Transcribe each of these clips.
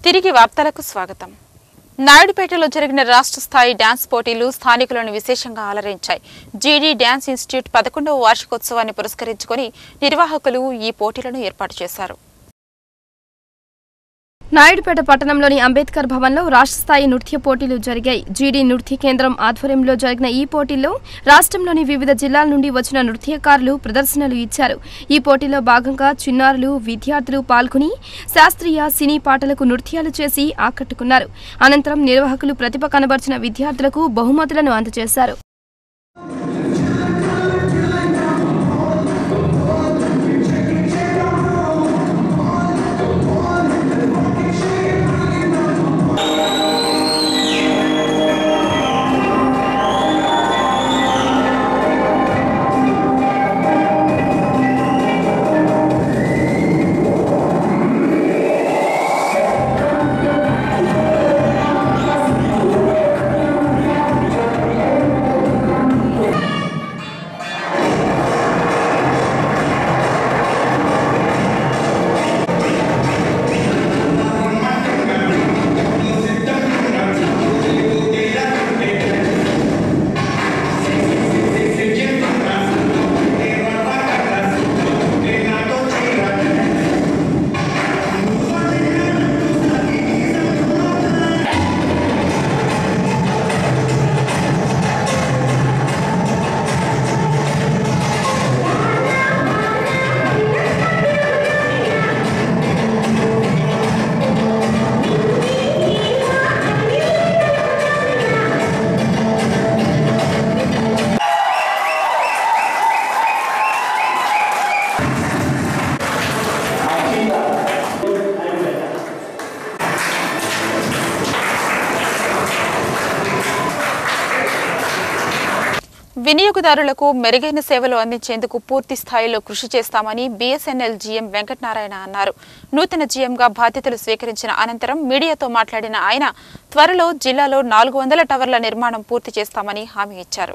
తిరిగి వార్తలకు స్వాగతం నాయుడుపేటలో జరిగిన రాష్ట్ర స్థాయి డ్యాన్స్ పోటీలు స్థానికులను విశేషంగా అలరించాయి జీడీ డ్యాన్స్ ఇన్స్టిట్యూట్ పదకొండవ వార్షికోత్సవాన్ని పురస్కరించుకొని నిర్వాహకులు ఈ పోటీలను ఏర్పాటు చేశారు నాయుడుపేట పట్టణంలోని అంబేద్కర్ భవన్లో రాష్ట్ర స్థాయి నృత్య పోటీలు జరిగాయి జీడీ నృత్య కేంద్రం ఆధ్వర్యంలో జరిగిన ఈ పోటీల్లో రాష్ట్రంలోని వివిధ జిల్లాల నుండి వచ్చిన నృత్యకారులు ప్రదర్శనలు ఇచ్చారు ఈ పోటీలో భాగంగా చిన్నారులు విద్యార్థులు పాల్గొని శాస్త్రీయ సినీ పాటలకు నృత్యాలు చేసి ఆకట్టుకున్నారు అనంతరం నిర్వాహకులు ప్రతిభ కనబర్చిన విద్యార్థులకు బహుమతులను అందజేశారు వినియోగదారులకు మెరుగైన సేవలు అందించేందుకు పూర్తి స్థాయిలో కృషి చేస్తామని బీఎస్ఎన్ఎల్ జీఎం వెంకటనారాయణ అన్నారు నూతన జీఎంగా బాధ్యతలు స్వీకరించిన అనంతరం మీడియాతో మాట్లాడిన ఆయన త్వరలో జిల్లాలో నాలుగు వందల టవర్ల నిర్మాణం పూర్తి చేస్తామని హామీ ఇచ్చారు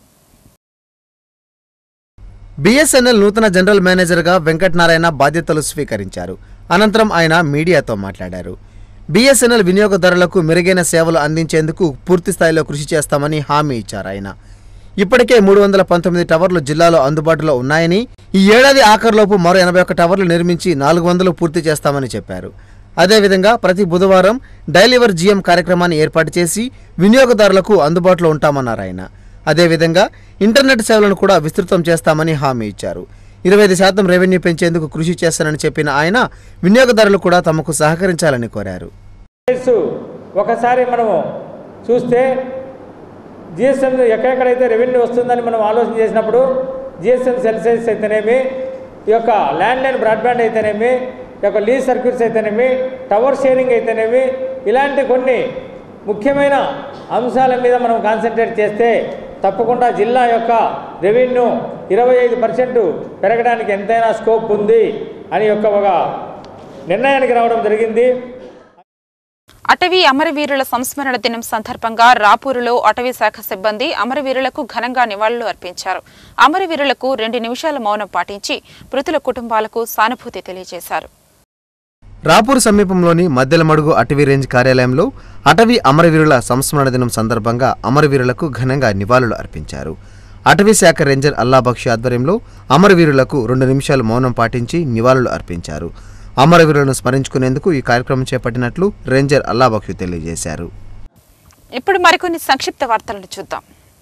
బీఎస్ఎన్ఎల్ నూతన జనరల్ మేనేజర్గా వెంకటనారాయణ బాధ్యతలు స్వీకరించారు అనంతరం ఆయన మీడియాతో మాట్లాడారు బీఎస్ఎన్ఎల్ వినియోగదారులకు మెరుగైన సేవలు అందించేందుకు పూర్తి స్థాయిలో కృషి చేస్తామని హామీ ఇచ్చారు ఆయన ఇప్పటికే మూడు వందల పంతొమ్మిది టవర్లు జిల్లాలో అందుబాటులో ఉన్నాయని ఈ ఏడాది ఆఖరులోపు మరో ఎనభై ఒక్క టవర్లు నిర్మించి నాలుగు వందలు పూర్తి చేస్తామని చెప్పారు అదేవిధంగా ప్రతి బుధవారం డైలివర్ జీఎం కార్యక్రమాన్ని ఏర్పాటు చేసి వినియోగదారులకు అందుబాటులో ఉంటామన్నారు ఆయన అదేవిధంగా ఇంటర్నెట్ సేవలను కూడా విస్తృతం చేస్తామని హామీ ఇచ్చారు ఇరవై ఐదు శాతం రెవెన్యూ పెంచేందుకు కృషి చేస్తానని చెప్పిన ఆయన వినియోగదారులు కూడా తమకు సహకరించాలని కోరారు సైట్స్ ఒకసారి మనము చూస్తే జిఎస్ఎం ఎక్కడెక్కడైతే రెవెన్యూ వస్తుందని మనం ఆలోచన చేసినప్పుడు జిఎస్ఎం సెల్ సైట్స్ అయితేనేమి ఈ యొక్క ల్యాండ్ లైన్ బ్రాడ్బ్యాండ్ అయితేనేమి ఈ యొక్క లీజ్ సర్క్యూట్స్ అయితేనేమి టవర్ షేరింగ్ అయితేనేమి ఇలాంటి కొన్ని ముఖ్యమైన అంశాల మీద మనం కాన్సన్ట్రేట్ చేస్తే తప్పకుండా జిల్లా యొక్క రెవెన్యూ ఇరవై ఐదు పర్సెంట్ పెరగడానికి ఎంతైనా స్కోప్ ఉంది అని యొక్క ఒక నిర్ణయానికి రావడం జరిగింది అటవీ అమరవీరుల సంస్మరణ దినం సందర్భంగా రాపూరులో అటవీ శాఖ సిబ్బంది అమరవీరులకు ఘనంగా నివాళులు అర్పించారు అమరవీరులకు రెండు నిమిషాల మౌనం పాటించి మృతుల కుటుంబాలకు సానుభూతి తెలియజేశారు రాపూర్ సమీపంలోని మద్దెలమడుగు అటవీ రేంజ్ కార్యాలయంలో అటవీ అమరవీరుల సంస్మరణ దినం సందర్భంగా అమరవీరులకు ఘనంగా నివాళులు అర్పించారు అటవీ శాఖ రేంజర్ అల్లాబక్షి ఆధ్వర్యంలో అమరవీరులకు రెండు నిమిషాలు మౌనం పాటించి నివాళులు అర్పించారు అమరవీరులను స్మరించుకునేందుకు ఈ కార్యక్రమం చేపట్టినట్లు రేంజర్ అల్లాబక్షి తెలియజేశారు ఇప్పుడు మరికొన్ని సంక్షిప్త వార్తలను చూద్దాం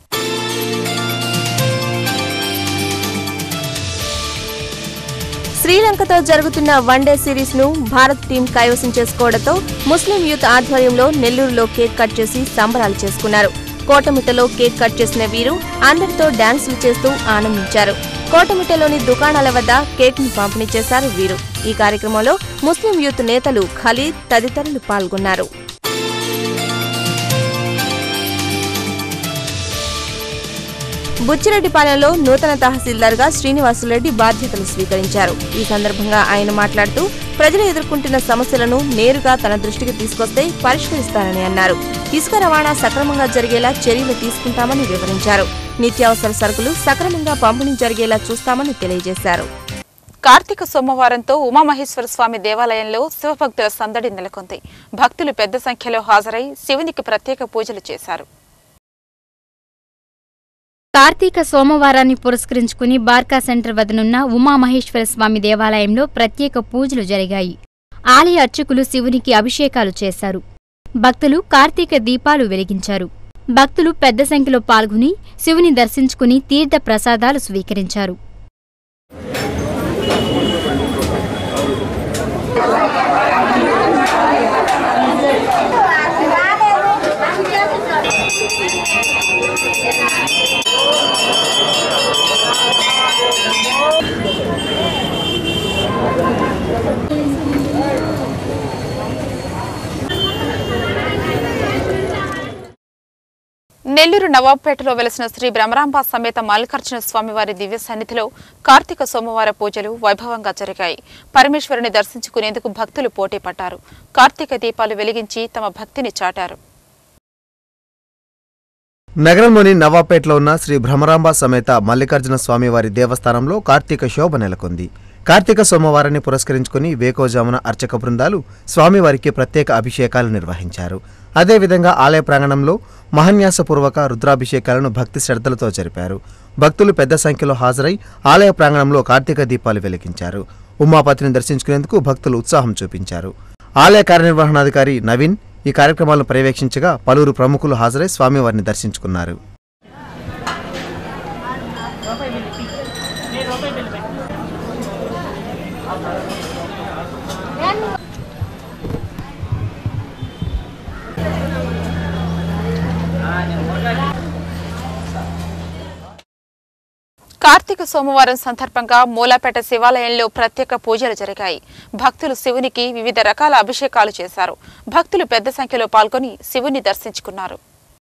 శ్రీలంకతో జరుగుతున్న వన్డే సిరీస్ ను భారత్ టీం కైవసం చేసుకోవడంతో ముస్లిం యూత్ ఆధ్వర్యంలో నెల్లూరులో కేక్ కట్ చేసి సంబరాలు చేసుకున్నారు కోటమిట్టలో కేక్ కట్ చేసిన వీరు అందరితో డాన్సులు చేస్తూ ఆనందించారు కోటమిట్టలోని దుకాణాల వద్ద కేక్ ను పంపిణీ చేశారు వీరు ఈ కార్యక్రమంలో ముస్లిం యూత్ నేతలు ఖలీద్ తదితరులు పాల్గొన్నారు బుచ్చిరెడ్డిపాలెంలో నూతన తహసీల్దార్గా శ్రీనివాసులరెడ్డి బాధ్యతలు స్వీకరించారు ఈ సందర్భంగా ఆయన మాట్లాడుతూ ప్రజలు ఎదుర్కొంటున్న సమస్యలను నేరుగా తన దృష్టికి తీసుకొస్తే పరిష్కరిస్తారని అన్నారు ఇసుక రవాణా సక్రమంగా జరిగేలా చర్యలు తీసుకుంటామని వివరించారు నిత్యావసర సరుకులు సక్రమంగా పంపిణీ జరిగేలా చూస్తామని తెలియజేశారు కార్తీక సోమవారంతో ఉమామహేశ్వర స్వామి దేవాలయంలో శివభక్తుల సందడి నెలకొంది భక్తులు పెద్ద సంఖ్యలో హాజరై శివునికి ప్రత్యేక పూజలు చేశారు కార్తీక సోమవారాన్ని పురస్కరించుకుని బార్కా సెంటర్ వద్దనున్న ఉమామహేశ్వర స్వామి దేవాలయంలో ప్రత్యేక పూజలు జరిగాయి ఆలయ అర్చకులు శివునికి అభిషేకాలు చేశారు భక్తులు కార్తీక దీపాలు వెలిగించారు భక్తులు పెద్ద సంఖ్యలో పాల్గొని శివుని దర్శించుకుని తీర్థ ప్రసాదాలు స్వీకరించారు నెల్లూరు నవాబ్పేటలో వెలసిన శ్రీ భ్రమరాంబ సమేత మల్లికార్జున స్వామివారి దివ్య సన్నిధిలో కార్తీక సోమవార పూజలు వైభవంగా జరిగాయి పరమేశ్వరుని దర్శించుకునేందుకు భక్తులు పోటీ పడ్డారు కార్తీక దీపాలు వెలిగించి తమ భక్తిని చాటారు నగరంలోని నవాపేటలో ఉన్న శ్రీ భ్రమరాంబ సమేత మల్లికార్జున స్వామివారి దేవస్థానంలో కార్తీక శోభ నెలకొంది కార్తీక సోమవారాన్ని పురస్కరించుకుని వేకోజామున అర్చక బృందాలు స్వామివారికి ప్రత్యేక అభిషేకాలు నిర్వహించారు అదేవిధంగా ఆలయ ప్రాంగణంలో మహన్యాసపూర్వక రుద్రాభిషేకాలను భక్తి శ్రద్ధలతో జరిపారు భక్తులు పెద్ద సంఖ్యలో హాజరై ఆలయ ప్రాంగణంలో కార్తీక దీపాలు వెలిగించారు ఉమాపతిని దర్శించుకునేందుకు భక్తులు ఉత్సాహం చూపించారు ఆలయ కార్యనిర్వహణాధికారి నవీన్ ఈ కార్యక్రమాలను పర్యవేక్షించగా పలువురు ప్రముఖులు హాజరై స్వామివారిని దర్శించుకున్నారు కార్తీక సోమవారం సందర్భంగా మూలాపేట శివాలయంలో ప్రత్యేక పూజలు జరిగాయి భక్తులు శివునికి వివిధ రకాల అభిషేకాలు చేశారు భక్తులు పెద్ద సంఖ్యలో పాల్గొని శివుని దర్శించుకున్నారు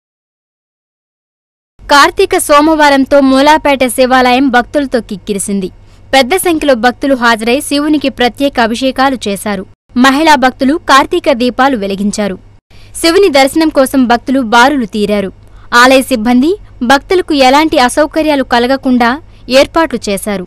కార్తీక సోమవారంతో మూలాపేట శివాలయం భక్తులతో కిక్కిరిసింది పెద్ద సంఖ్యలో భక్తులు హాజరై శివునికి ప్రత్యేక అభిషేకాలు చేశారు మహిళా భక్తులు కార్తీక దీపాలు వెలిగించారు శివుని దర్శనం కోసం భక్తులు బారులు తీరారు ఆలయ సిబ్బంది భక్తులకు ఎలాంటి అసౌకర్యాలు కలగకుండా ఏర్పాట్లు చేశారు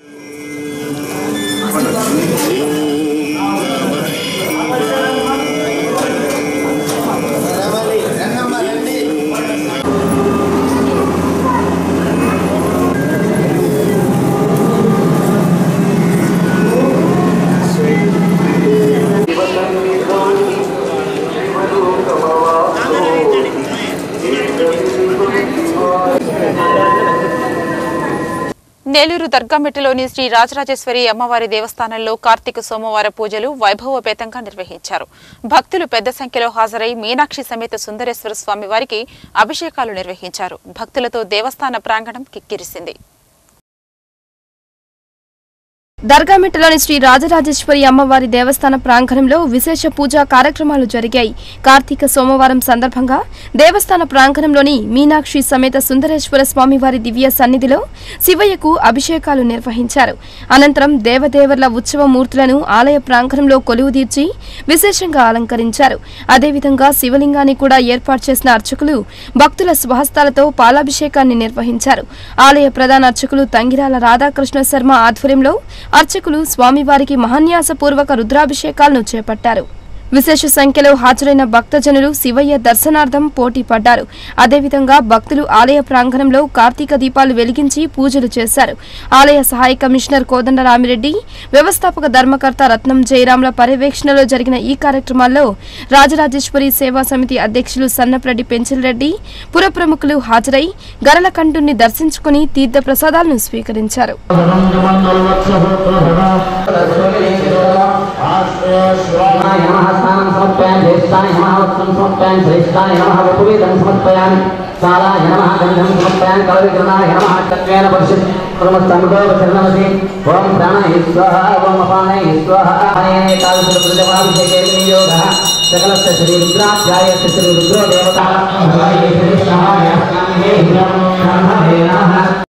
నెల్లూరు దర్గామిట్టలోని శ్రీ రాజరాజేశ్వరి అమ్మవారి దేవస్థానంలో కార్తీక సోమవార పూజలు వైభవపేతంగా నిర్వహించారు భక్తులు పెద్ద సంఖ్యలో హాజరై మీనాక్షి సమేత సుందరేశ్వర స్వామి వారికి అభిషేకాలు నిర్వహించారు భక్తులతో దేవస్థాన ప్రాంగణం కిక్కిరిసింది దర్గామిట్టలోని శ్రీ రాజరాజేశ్వరి అమ్మవారి దేవస్థాన ప్రాంగణంలో విశేష పూజా కార్యక్రమాలు జరిగాయి కార్తీక సోమవారం సందర్భంగా దేవస్థాన ప్రాంగణంలోని మీనాక్షి సమేత సుందరేశ్వర స్వామివారి దివ్య సన్నిధిలో శివయ్యకు అభిషేకాలు నిర్వహించారు అనంతరం దేవదేవర్ల ఉత్సవ మూర్తులను ఆలయ ప్రాంగణంలో కొలువుదీర్చి విశేషంగా అలంకరించారు అదేవిధంగా శివలింగాన్ని కూడా ఏర్పాటు చేసిన అర్చకులు భక్తుల స్వహస్తాలతో పాలాభిషేకాన్ని నిర్వహించారు ఆలయ ప్రధాన అర్చకులు తంగిరాల రాధాకృష్ణ శర్మ ఆధ్వర్యంలో అర్చకులు స్వామివారికి మహాన్యాసపూర్వక రుద్రాభిషేకాలను చేపట్టారు విశేష సంఖ్యలో హాజరైన భక్తజనులు శివయ్య దర్శనార్థం పోటీ పడ్డారు అదేవిధంగా భక్తులు ఆలయ ప్రాంగణంలో కార్తీక దీపాలు వెలిగించి పూజలు చేశారు ఆలయ సహాయ కమిషనర్ కోదండరామిరెడ్డి వ్యవస్థాపక ధర్మకర్త రత్నం జయరాంల పర్యవేక్షణలో జరిగిన ఈ కార్యక్రమాల్లో రాజరాజేశ్వరి సేవా సమితి అధ్యక్షులు సన్నప్రెడ్డి పెంచిల్రెడ్డి పుర ప్రముఖులు హాజరై గరళకంఠుణ్ణి దర్శించుకుని తీర్థ ప్రసాదాలను స్వీకరించారు शिवाय नमः स्नानं समर्पयामि ज्येष्ठाय नमः वस्त्रं समर्पयामि श्रेष्ठाय नमः वपुवेदं समर्पयामि शालाय नमः गन्धं समर्पयामि कलविग्रहाय नमः तत्त्वेन परिषत् कुर्मस्तमुखोपशरणमसि ॐ प्राणाय स्वाहा ॐ अपानाय स्वाहा एकादशप्रतिभाभिषेके विनियोगः सकलस्य श्रीरुद्राध्यायस्य श्रीरुद्रो देवता